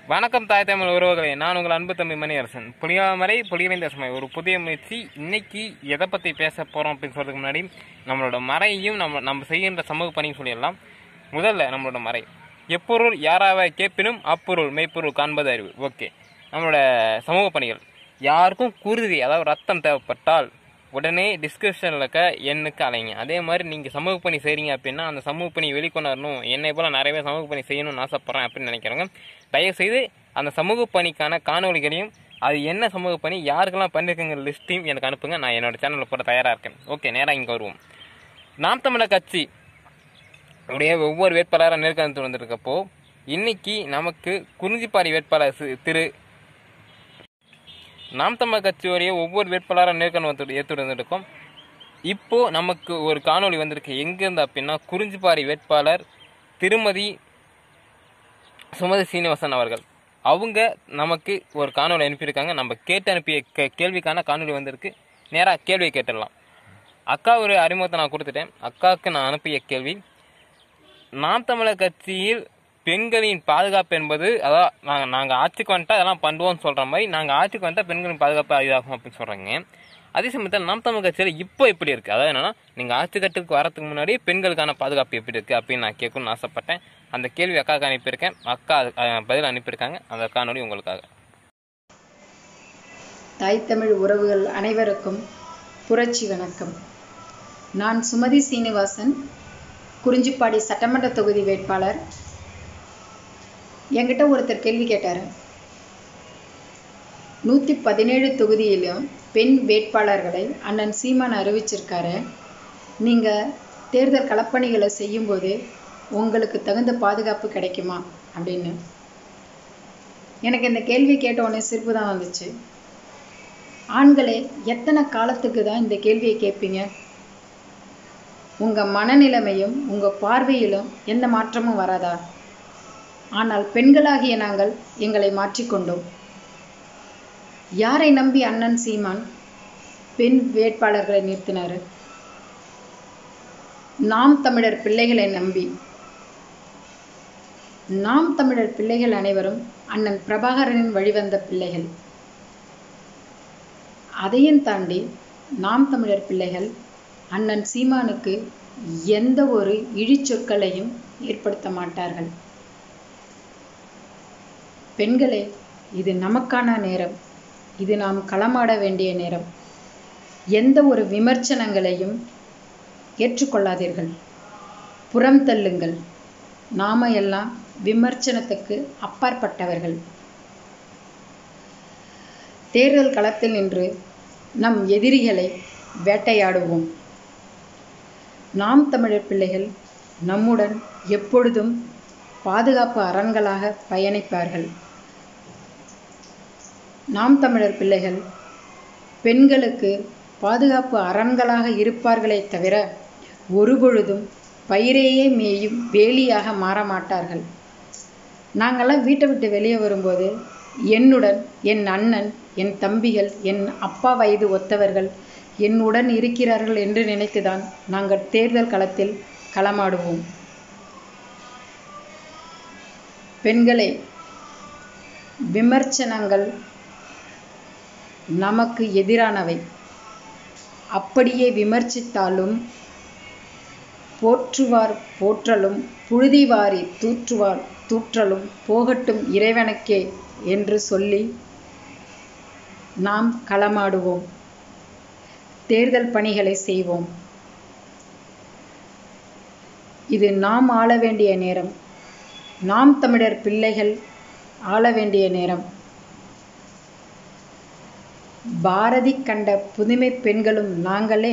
வணக்கம் தாய் தமிழ் உறவுகளே நான் உங்கள் அன்பு தம்பி மணியரசன் புளியாமரை புலிகளின் தசமை ஒரு புதிய முயற்சி இன்னைக்கு எதை பற்றி பேச போகிறோம் அப்படின்னு சொல்றதுக்கு முன்னாடி நம்மளோட மறையையும் நம்ம நம்ம செய்கின்ற சமூக பணியும் சொல்லிடலாம் முதல்ல நம்மளோட மறை எப்பொருள் யாராவை கேட்பினும் அப்பொருள் மெய்ப்பொருள் காண்பது அறிவு ஓகே நம்மளோட சமூக பணிகள் யாருக்கும் குருதி அதாவது ரத்தம் தேவைப்பட்டால் உடனே டிஸ்கிரிப்ஷனில் இருக்க எண்ணுக்கு அலைங்க அதே மாதிரி நீங்கள் சமூக பணி செய்கிறீங்க அப்படின்னா அந்த சமூக பணி வெளிக்கொணரணும் என்னை போல் நிறைய பேர் சமூக பணி செய்யணும்னு ஆசைப்பட்றேன் அப்படின்னு நினைக்கிறவங்க தயவுசெய்து அந்த சமூக பணிக்கான காணொளிகளையும் அது என்ன சமூக பணி யாருக்கெல்லாம் பண்ணியிருக்குங்கிற லிஸ்ட்டையும் எனக்கு அனுப்புங்க நான் என்னோட சேனலில் போட தயாராக இருக்கேன் ஓகே நேராக இங்கே வருவோம் நாம் தமிழர் கட்சி உடைய ஒவ்வொரு வேட்பாளராக நேர்காணல் வந்திருக்கப்போ இன்னைக்கு நமக்கு குறிஞ்சிப்பாடி வேட்பாளர் சி- திரு நாம் தமிழர் கட்சியோடைய ஒவ்வொரு வேட்பாளராக நேர்காணல் வந்து ஏற்று வந்துருக்கோம் இப்போ நமக்கு ஒரு காணொளி வந்திருக்கு எங்கேருந்து அப்படின்னா குறிஞ்சிப்பாடி வேட்பாளர் திருமதி சுமதி சீனிவாசன் அவர்கள் அவங்க நமக்கு ஒரு காணொளி அனுப்பியிருக்காங்க நம்ம கேட்டு அனுப்பிய கே- கேள்விக்கான காணொளி வந்திருக்கு நேராக கேள்வியை கேட்டுடலாம் அக்கா ஒரு அறிமுகத்தை நான் கொடுத்துட்டேன் அக்காவுக்கு நான் அனுப்பிய கேள்வி நாம் தமிழர் கட்சியில் பெண்களின் பாதுகாப்பு என்பது அதான் நாங்கள் நாங்கள் ஆட்சிக்கு வந்துட்டா அதெல்லாம் பண்ணுவோம்னு சொல்கிற மாதிரி நாங்கள் ஆட்சிக்கு வந்துட்டா பெண்களின் பாதுகாப்பு இதாகும் அப்படின்னு சொல்கிறாங்க அதே சமயத்தில் நாம் தமிழ் கட்சியில் இப்போ எப்படி இருக்குது அதாவது என்னன்னா நீங்கள் ஆட்சி கட்டுக்கு வரதுக்கு முன்னாடியே பெண்களுக்கான பாதுகாப்பு எப்படி இருக்குது அப்படின்னு நான் கேட்கணும்னு ஆசைப்பட்டேன் அந்த கேள்வி அக்காவுக்கு அனுப்பியிருக்கேன் அக்கா அது- அஹ் பதில் அனுப்பியிருக்காங்க அந்த காணொலி உங்களுக்காக தாய் தமிழ் உறவுகள் அனைவருக்கும் புரட்சி வணக்கம் நான் சுமதி சீனிவாசன் குறிஞ்சிப்பாடி சட்டமன்ற தொகுதி வேட்பாளர் என்கிட்ட ஒருத்தர் கேள்வி கேட்டார் நூற்றி பதினேழு தொகுதியிலும் பெண் வேட்பாளர்களை அண்ணன் சீமான் அறிவிச்சிருக்காரு நீங்கள் தேர்தல் களப்பணிகளை செய்யும்போது உங்களுக்கு தகுந்த பாதுகாப்பு கிடைக்குமா அப்படின்னு எனக்கு இந்த கேள்வி கேட்ட உடனே சிரிப்பு தான் வந்துச்சு ஆண்களே எத்தனை காலத்துக்கு தான் இந்த கேள்வியை கேட்பீங்க உங்கள் மனநிலைமையும் உங்கள் பார்வையிலும் எந்த மாற்றமும் வராதா ஆனால் பெண்களாகிய நாங்கள் எங்களை மாற்றிக்கொண்டோம் யாரை நம்பி அண்ணன் சீமான் பெண் வேட்பாளர்களை நிறுத்தினார் நாம் தமிழர் பிள்ளைகளை நம்பி நாம் தமிழர் பிள்ளைகள் அனைவரும் அண்ணன் பிரபாகரனின் வழிவந்த பிள்ளைகள் அதையும் தாண்டி நாம் தமிழர் பிள்ளைகள் அண்ணன் சீமானுக்கு எந்த ஒரு இழிச்சொற்களையும் ஏற்படுத்த மாட்டார்கள் பெண்களே இது நமக்கான நேரம் இது நாம் களமாட வேண்டிய நேரம் எந்த ஒரு விமர்சனங்களையும் ஏற்றுக்கொள்ளாதீர்கள் புறம் தள்ளுங்கள் நாம எல்லாம் விமர்சனத்துக்கு அப்பாற்பட்டவர்கள் தேர்தல் களத்தில் நின்று நம் எதிரிகளை வேட்டையாடுவோம் நாம் தமிழர் பிள்ளைகள் நம்முடன் எப்பொழுதும் பாதுகாப்பு அரண்களாக பயணிப்பார்கள் நாம் தமிழர் பிள்ளைகள் பெண்களுக்கு பாதுகாப்பு அரண்களாக இருப்பார்களே தவிர ஒருபொழுதும் பயிரையே மேயும் வேலியாக மாற மாட்டார்கள் நாங்கள்லாம் வீட்டை விட்டு வெளியே வரும்போது என்னுடன் என் அண்ணன் என் தம்பிகள் என் அப்பா வயது ஒத்தவர்கள் என்னுடன் இருக்கிறார்கள் என்று நினைத்துதான் நாங்கள் தேர்தல் களத்தில் களமாடுவோம் பெண்களே விமர்சனங்கள் நமக்கு எதிரானவை அப்படியே விமர்சித்தாலும் போற்றுவார் போற்றலும் புழுதி வாரி தூற்றுவார் தூற்றலும் போகட்டும் இறைவனுக்கே என்று சொல்லி நாம் களமாடுவோம் தேர்தல் பணிகளை செய்வோம் இது நாம் ஆள வேண்டிய நேரம் நாம் தமிழர் பிள்ளைகள் ஆள வேண்டிய நேரம் பாரதி கண்ட புதுமை பெண்களும் நாங்களே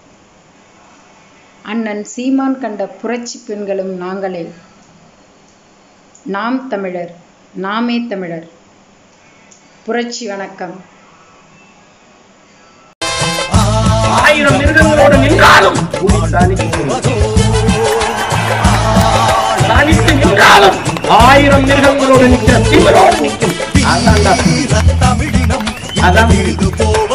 அண்ணன் சீமான் கண்ட புரட்சி பெண்களும் நாங்களே நாம் தமிழர் நாமே தமிழர் புரட்சி வணக்கம் ஆயிரம் மிருகங்களோடு நின்றாலும் தனித்து நின்றாலும் ஆயிரம் மிருகங்களோடு நிற்கிற தீவிரோடு நிற்கும் அதான்டா. தமிழினம் அதான் இது போவ